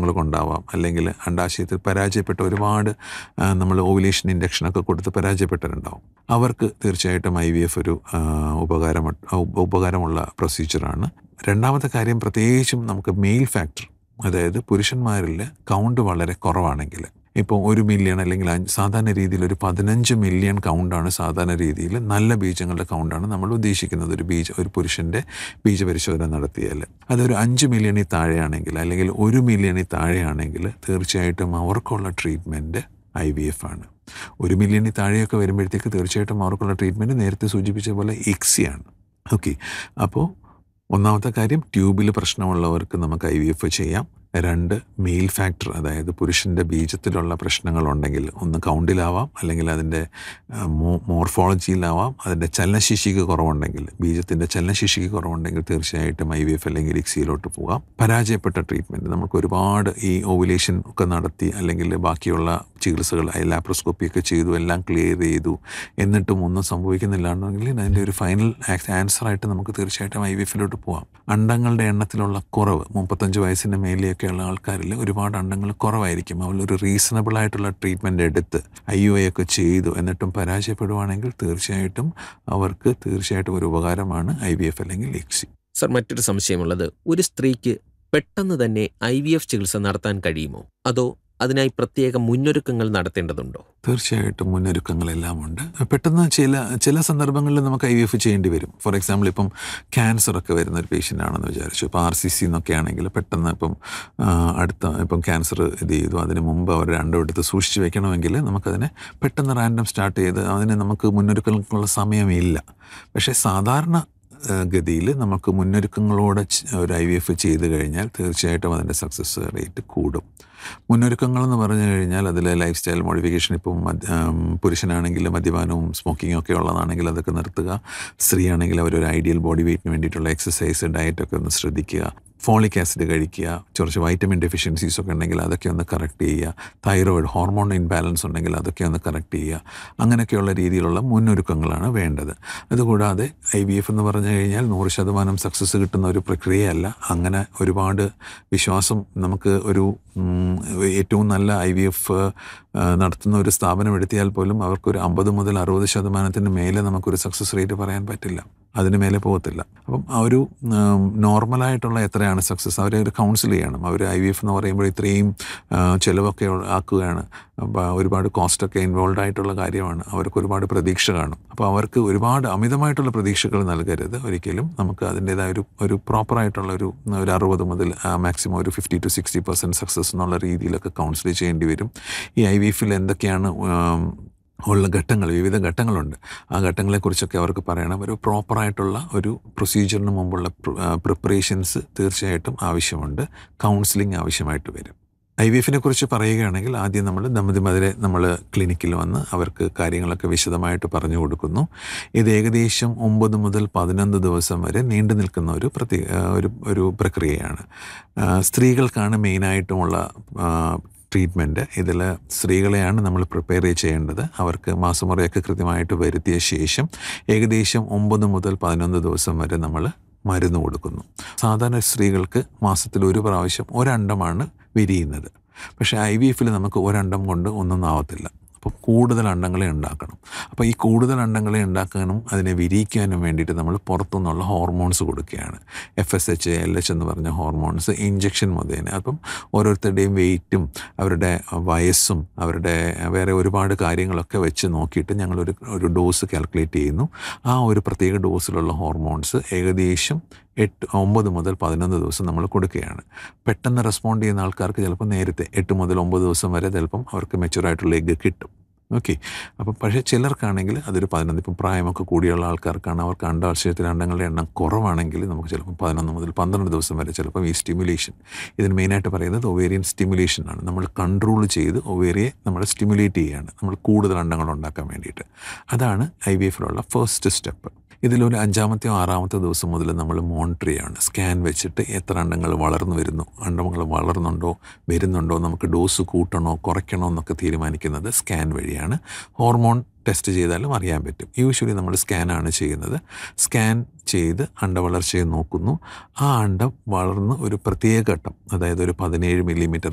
പ്രശ്നങ്ങൾ കൊണ്ടാവാം അല്ലെങ്കിൽ അണ്ടാശയത്തിൽ പരാജയപ്പെട്ട ഒരുപാട് ആ, നമ്മൾ ഓവുലേഷൻ ഇൻഡക്ഷനൊക്കെ കൊടുത്ത് പരാജയപ്പെട്ടവരുണ്ടാവും അവർക്ക് തീർച്ചയായിട്ടും ഐ വി എഫ് ഒരു ആ, ഉപകാരം ഉപകാരമുള്ള പ്രൊസീജിയറാണ് രണ്ടാമത്തെ കാര്യം പ്രത്യേകിച്ചും നമുക്ക് മെയിൽ ഫാക്ടർ അതായത് പുരുഷന്മാരിൽ കൗണ്ട് വളരെ കുറവാണെങ്കിൽ ഇപ്പോൾ ഒരു മില്യൺ അല്ലെങ്കിൽ അഞ്ച് സാധാരണ രീതിയിൽ ഒരു പതിനഞ്ച് മില്യൺ കൗണ്ടാണ് സാധാരണ രീതിയിൽ നല്ല ബീജങ്ങളുടെ കൗണ്ടാണ് നമ്മൾ ഉദ്ദേശിക്കുന്നത് ഒരു ബീജ ഒരു പുരുഷൻ്റെ ബീജപരിശോധന നടത്തിയാൽ അതൊരു അഞ്ച് മില്യണിൽ താഴെയാണെങ്കിൽ അല്ലെങ്കിൽ ഒരു മില്യണിൽ താഴെയാണെങ്കിൽ തീർച്ചയായിട്ടും അവർക്കുള്ള ട്രീറ്റ്മെൻറ്റ് ഐ വി എഫ് ആണ് ഒരു മില്യണിൽ താഴെയൊക്കെ വരുമ്പോഴത്തേക്ക് തീർച്ചയായിട്ടും അവർക്കുള്ള ട്രീറ്റ്മെൻറ്റ് നേരത്തെ സൂചിപ്പിച്ച പോലെ ഇക്സിയാണ് ഓക്കെ അപ്പോൾ ഒന്നാമത്തെ കാര്യം ട്യൂബിൽ പ്രശ്നമുള്ളവർക്ക് നമുക്ക് ഐ വി എഫ് ചെയ്യാം രണ്ട് മെയിൽ ഫാക്ടർ അതായത് പുരുഷൻ്റെ ബീജത്തിലുള്ള പ്രശ്നങ്ങളുണ്ടെങ്കിൽ ഒന്ന് കൗണ്ടിലാവാം അല്ലെങ്കിൽ അതിൻ്റെ ആ, മോ മോർഫോളജിയിലാവാം അതിൻ്റെ ചലനശേഷിക്ക് കുറവുണ്ടെങ്കിൽ ബീജത്തിൻ്റെ ചലനശേഷിക്ക് കുറവുണ്ടെങ്കിൽ തീർച്ചയായിട്ടും ഐ വി എഫ് അല്ലെങ്കിൽ ഇക്സിയിലോട്ട് പോകാം പരാജയപ്പെട്ട ട്രീറ്റ്മെൻറ്റ് നമുക്ക് ഒരുപാട് ഈ ഓവുലേഷൻ ഒക്കെ നടത്തി അല്ലെങ്കിൽ ബാക്കിയുള്ള ചികിത്സകൾ ലാപ്രോസ്കോപ്പി ഒക്കെ ചെയ്തു എല്ലാം ക്ലിയർ ചെയ്തു എന്നിട്ടും ഒന്നും സംഭവിക്കുന്നില്ലാണ്ടെങ്കിൽ അതിൻ്റെ ഒരു ഫൈനൽ ആൻസറായിട്ട് നമുക്ക് തീർച്ചയായിട്ടും ഐ വി എഫിലോട്ട് പോകാം അണ്ടങ്ങളുടെ എണ്ണത്തിലുള്ള കുറവ് മുപ്പത്തഞ്ച് വയസ്സിന് മേലെയൊക്കെയുള്ള ആൾക്കാരിൽ ഒരുപാട് അണ്ടങ്ങൾ കുറവായിരിക്കും അവരൊരു റീസണബിൾ ആയിട്ടുള്ള ട്രീറ്റ്മെൻറ്റ് എടുത്ത് ഐ യു ഐ ഒക്കെ ചെയ്തു എന്നിട്ടും പരാജയപ്പെടുവാണെങ്കിൽ തീർച്ചയായിട്ടും അവർക്ക് തീർച്ചയായിട്ടും ഒരു ഉപകാരമാണ് ഐ വി എഫ് അല്ലെങ്കിൽ എക്സി സർ മറ്റൊരു സംശയമുള്ളത് ഒരു സ്ത്രീക്ക് പെട്ടെന്ന് തന്നെ ഐ വി എഫ് ചികിത്സ നടത്താൻ കഴിയുമോ അതോ അതിനായി പ്രത്യേക മുന്നൊരുക്കങ്ങൾ നടത്തേണ്ടതുണ്ടോ തീർച്ചയായിട്ടും മുന്നൊരുക്കങ്ങളെല്ലാം ഉണ്ട് പെട്ടെന്ന് ചില ചില സന്ദർഭങ്ങളിൽ നമുക്ക് ഐ വി എഫ് ചെയ്യേണ്ടി വരും ഫോർ എക്സാമ്പിൾ ഇപ്പം ക്യാൻസർ ഒക്കെ വരുന്ന ഒരു പേഷ്യൻ്റ് ആണെന്ന് വിചാരിച്ചു ഇപ്പോൾ ആർ സി സി എന്നൊക്കെ ആണെങ്കിൽ പെട്ടെന്ന് ഇപ്പം ആ, അടുത്ത ഇപ്പം ക്യാൻസർ ഇത് ചെയ്തു അതിന് മുമ്പ് അവർ രണ്ടും എടുത്ത് സൂക്ഷിച്ച് വെക്കണമെങ്കിൽ നമുക്കതിനെ പെട്ടെന്ന് റാൻഡം സ്റ്റാർട്ട് ചെയ്ത് അതിന് നമുക്ക് മുന്നൊരുക്കങ്ങൾക്കുള്ള സമയമില്ല പക്ഷേ സാധാരണ ഗതിയിൽ നമുക്ക് മുന്നൊരുക്കങ്ങളോടെ ച്- ഒരു ഐ വി എഫ് ചെയ്ത് കഴിഞ്ഞാൽ തീർച്ചയായിട്ടും അതിൻ്റെ സക്സസ് റേറ്റ് കൂടും മുന്നൊരുക്കങ്ങൾ എന്ന് പറഞ്ഞു കഴിഞ്ഞാൽ അതിൽ ലൈഫ് സ്റ്റൈൽ മോഡിഫിക്കേഷൻ ഇപ്പം മദ്യ- ആം, പുരുഷനാണെങ്കിൽ മദ്യപാനവും സ്മോക്കിങ്ങും ഒക്കെ ഉള്ളതാണെങ്കിൽ അതൊക്കെ നിർത്തുക സ്ത്രീ ആണെങ്കിൽ അവരൊരു ഐഡിയൽ ബോഡി വെയ്റ്റിന് വേണ്ടിയിട്ടുള്ള എക്സസൈസ് ഡയറ്റൊക്കെ ഒന്ന് ശ്രദ്ധിക്കുക ഫോളിക് ആസിഡ് കഴിക്കുക കുറച്ച് വൈറ്റമിൻ ഡെഫിഷ്യൻസീസ് ഒക്കെ ഉണ്ടെങ്കിൽ അതൊക്കെ ഒന്ന് കറക്റ്റ് ചെയ്യുക തൈറോയിഡ് ഹോർമോൺ ഇൻബാലൻസ് ഉണ്ടെങ്കിൽ അതൊക്കെ ഒന്ന് കറക്റ്റ് ചെയ്യുക അങ്ങനെയൊക്കെയുള്ള രീതിയിലുള്ള മുന്നൊരുക്കങ്ങളാണ് വേണ്ടത് അതുകൂടാതെ ഐ വി എഫ് എന്ന് പറഞ്ഞു കഴിഞ്ഞാൽ നൂറ് ശതമാനം സക്സസ് കിട്ടുന്ന ഒരു പ്രക്രിയയല്ല അങ്ങനെ ഒരുപാട് വിശ്വാസം നമുക്ക് ഒരു ഉം, ഏറ്റവും നല്ല ഐ വി എഫ് നടത്തുന്ന ഒരു സ്ഥാപനം എടുത്തിയാൽ പോലും അവർക്കൊരു അമ്പത് മുതൽ അറുപത് ശതമാനത്തിന് മേലെ നമുക്കൊരു സക്സസ് റേറ്റ് പറയാൻ പറ്റില്ല അതിന് മേലെ പോകത്തില്ല അപ്പം ആ ഒരു ഉം, നോർമലായിട്ടുള്ള എത്രയാണ് സക്സസ് അവരെ ഒരു കൗൺസിൽ ചെയ്യണം അവർ ഐ വി എഫ് എന്ന് പറയുമ്പോൾ ഇത്രയും ആ, ചിലവൊക്കെ ഉള്ള- ആക്കുകയാണ് അപ്പോൾ ഒരുപാട് കോസ്റ്റൊക്കെ ഇൻവോൾവ് ആയിട്ടുള്ള കാര്യമാണ് അവർക്ക് ഒരുപാട് പ്രതീക്ഷ കാണും അപ്പോൾ അവർക്ക് ഒരുപാട് അമിതമായിട്ടുള്ള പ്രതീക്ഷകൾ നൽകരുത് ഒരിക്കലും നമുക്ക് അതിൻ്റേതായ ഒരു ഒരു പ്രോപ്പറായിട്ടുള്ള ഒരു ഒരു അറുപത് മുതൽ മാക്സിമം ഒരു fifty to sixty percent success എന്നുള്ള രീതിയിലൊക്കെ കൗൺസിൽ ചെയ്യേണ്ടി വരും ഈ ഐ വി എഫിൽ എന്തൊക്കെയാണ് ഉം, ഉള്ള ഘട്ടങ്ങൾ വിവിധ ഘട്ടങ്ങളുണ്ട് ആ ഘട്ടങ്ങളെക്കുറിച്ചൊക്കെ അവർക്ക് പറയണം ഒരു പ്രോപ്പറായിട്ടുള്ള ഒരു പ്രൊസീജിയറിന് മുമ്പുള്ള പ്രിപ്പറേഷൻസ് തീർച്ചയായിട്ടും ആവശ്യമുണ്ട് കൗൺസിലിംഗ് ആവശ്യമായിട്ട് വരും ഐ വി എഫിനെ കുറിച്ച് പറയുകയാണെങ്കിൽ ആദ്യം നമ്മൾ ദമ്പതിമതിരെ നമ്മൾ ക്ലിനിക്കിൽ വന്ന് അവർക്ക് കാര്യങ്ങളൊക്കെ വിശദമായിട്ട് പറഞ്ഞു കൊടുക്കുന്നു ഇത് ഏകദേശം ഒമ്പത് മുതൽ പതിനൊന്ന് ദിവസം വരെ നീണ്ടു നിൽക്കുന്ന ഒരു പ്രതി ഒരു ഒരു പ്രക്രിയയാണ് ആ, സ്ത്രീകൾക്കാണ് മെയിനായിട്ടുമുള്ള ട്രീറ്റ്മെൻറ്റ് ഇതിൽ സ്ത്രീകളെയാണ് നമ്മൾ പ്രിപ്പയർ ചെയ്യേണ്ടത് അവർക്ക് മാസമുറയൊക്കെ കൃത്യമായിട്ട് വരുത്തിയ ശേഷം ഏകദേശം ഒമ്പത് മുതൽ പതിനൊന്ന് ദിവസം വരെ നമ്മൾ മരുന്ന് കൊടുക്കുന്നു സാധാരണ സ്ത്രീകൾക്ക് മാസത്തിൽ ഒരു പ്രാവശ്യം ഒരണ്ടമാണ് വിരിയുന്നത് പക്ഷേ ഐ വി എഫിൽ നമുക്ക് ഒരണ്ടം കൊണ്ട് ഒന്നും ആവത്തില്ല അപ്പോൾ കൂടുതൽ അണ്ടങ്ങളെ ഉണ്ടാക്കണം അപ്പോൾ ഈ കൂടുതൽ അണ്ടങ്ങളെ ഉണ്ടാക്കാനും അതിനെ വിരിയിക്കാനും വേണ്ടിയിട്ട് നമ്മൾ പുറത്തുനിന്നുള്ള ഹോർമോൺസ് കൊടുക്കുകയാണ് F S H L H എന്ന് പറഞ്ഞ ഹോർമോൺസ് ഇഞ്ചക്ഷൻ മുഖേന അപ്പം ഓരോരുത്തരുടെയും വെയിറ്റും അവരുടെ വയസ്സും അവരുടെ വേറെ ഒരുപാട് കാര്യങ്ങളൊക്കെ വെച്ച് നോക്കിയിട്ട് ഞങ്ങളൊരു ഒരു ഡോസ് കാൽക്കുലേറ്റ് ചെയ്യുന്നു ആ ഒരു പ്രത്യേക ഡോസിലുള്ള ഹോർമോൺസ് ഏകദേശം എട്ട് ഒമ്പത് മുതൽ പതിനൊന്ന് ദിവസം നമ്മൾ കൊടുക്കുകയാണ് പെട്ടെന്ന് റെസ്പോണ്ട് ചെയ്യുന്ന ആൾക്കാർക്ക് ചിലപ്പോൾ നേരത്തെ എട്ട് മുതൽ ഒമ്പത് ദിവസം വരെ ചിലപ്പം അവർക്ക് മെച്ചുറായിട്ടുള്ള എഗ്ഗ് കിട്ടും ഓക്കെ അപ്പം പക്ഷേ ചിലർക്കാണെങ്കിൽ അതൊരു പതിനൊന്ന് ഇപ്പം പ്രായമൊക്കെ കൂടിയുള്ള ആൾക്കാർക്കാണ് അവർക്ക് അണ്ടാശയത്തിലെ അണ്ടങ്ങളുടെ എണ്ണം കുറവാണെങ്കിൽ നമുക്ക് ചിലപ്പോൾ പതിനൊന്ന് മുതൽ പന്ത്രണ്ട് ദിവസം വരെ ചിലപ്പം ഈ സ്റ്റിമുലേഷൻ ഇതിന് മെയിനായിട്ട് പറയുന്നത് ഒവേറിയൻ സ്റ്റിമുലേഷൻ ആണ് നമ്മൾ കൺട്രോൾ ചെയ്ത് ഒവേറിയെ നമ്മൾ സ്റ്റിമുലേറ്റ് ചെയ്യുകയാണ് നമ്മൾ കൂടുതൽ അണ്ടങ്ങൾ ഉണ്ടാക്കാൻ വേണ്ടിയിട്ട് അതാണ് ഐ വി എഫിലുള്ള ഫസ്റ്റ് സ്റ്റെപ്പ് ഇതിലൊരു അഞ്ചാമത്തെയോ ആറാമത്തെ ദിവസം മുതൽ നമ്മൾ മോണിറ്റർ ചെയ്യാണ് സ്കാൻ വെച്ചിട്ട് എത്ര അണ്ടങ്ങൾ വളർന്നു വരുന്നു അണ്ടങ്ങൾ വളർന്നുണ്ടോ വരുന്നുണ്ടോ നമുക്ക് ഡോസ് കൂട്ടണോ കുറയ്ക്കണോ എന്നൊക്കെ തീരുമാനിക്കുന്നത് സ്കാൻ വഴിയാണ് ഹോർമോൺ ടെസ്റ്റ് ചെയ്താലും അറിയാൻ പറ്റും യൂഷ്വലി നമ്മൾ സ്കാനാണ് ചെയ്യുന്നത് സ്കാൻ ചെയ്ത് അണ്ടവളർച്ചയെ നോക്കുന്നു ആ അണ്ടം വളർന്ന് ഒരു പ്രത്യേക ഘട്ടം അതായത് ഒരു പതിനേഴ് മില്ലിമീറ്റർ